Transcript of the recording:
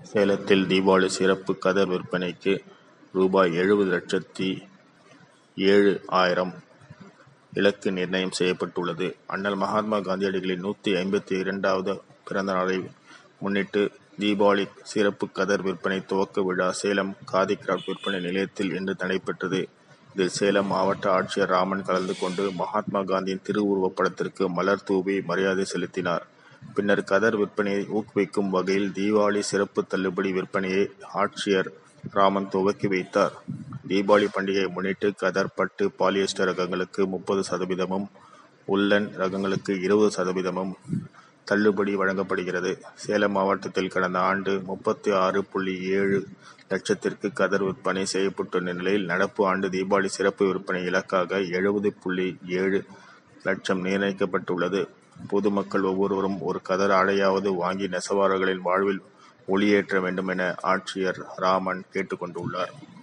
சேலத்தில் தீபாவளி சிறப்பு கதர் விற்பனைக்கு ரூபாய் எழுபது லட்சத்தி ஏழு ஆயிரம் இலக்கு நிர்ணயம் செய்யப்பட்டுள்ளது. அண்ணல் மகாத்மா காந்தியடிகளின் நூத்தி ஐம்பத்தி இரண்டாவது பிறந்த நாளை முன்னிட்டு தீபாவளி சிறப்பு கதர் விற்பனை துவக்க விழா சேலம் காதி கிராப்ட் விற்பனை நிலையத்தில் இன்று நடைபெற்றது. இதில் சேலம் மாவட்ட ஆட்சியர் ராமன் கலந்து கொண்டு மகாத்மா காந்தியின் திருவுருவப் படத்திற்கு மலர் தூவி மரியாதை செலுத்தினார். பின்னர் கதர் விற்பனையை ஊக்குவிக்கும் வகையில் தீபாவளி சிறப்பு தள்ளுபடி விற்பனையை ஆட்சியர் ராமன் துவக்கி வைத்தார். தீபாவளி பண்டிகையை முன்னிட்டு கதர், பட்டு, பாலியஸ்டர் ரகங்களுக்கு முப்பது சதவீதமும், உல்லன் ரகங்களுக்கு இருபது சதவீதமும் தள்ளுபடி வழங்கப்படுகிறது. சேலம் மாவட்டத்தில் கடந்த ஆண்டு முப்பத்து ஆறு புள்ளி ஏழு லட்சத்திற்கு கதர் விற்பனை செய்யப்பட்டுள்ள நிலையில் நடப்பு ஆண்டு தீபாவளி சிறப்பு விற்பனை இலக்காக எழுபது புள்ளி ஏழு லட்சம் நிர்ணயிக்கப்பட்டுள்ளது. பொதுமக்கள் ஒவ்வொருவரும் ஒரு கதர் ஆடையாவது வாங்கி நெசவாளர்களின் வாழ்வில் ஒளியேற்ற வேண்டும் என ஆட்சியர் ராமன் கேட்டுக் கொண்டுள்ளார்.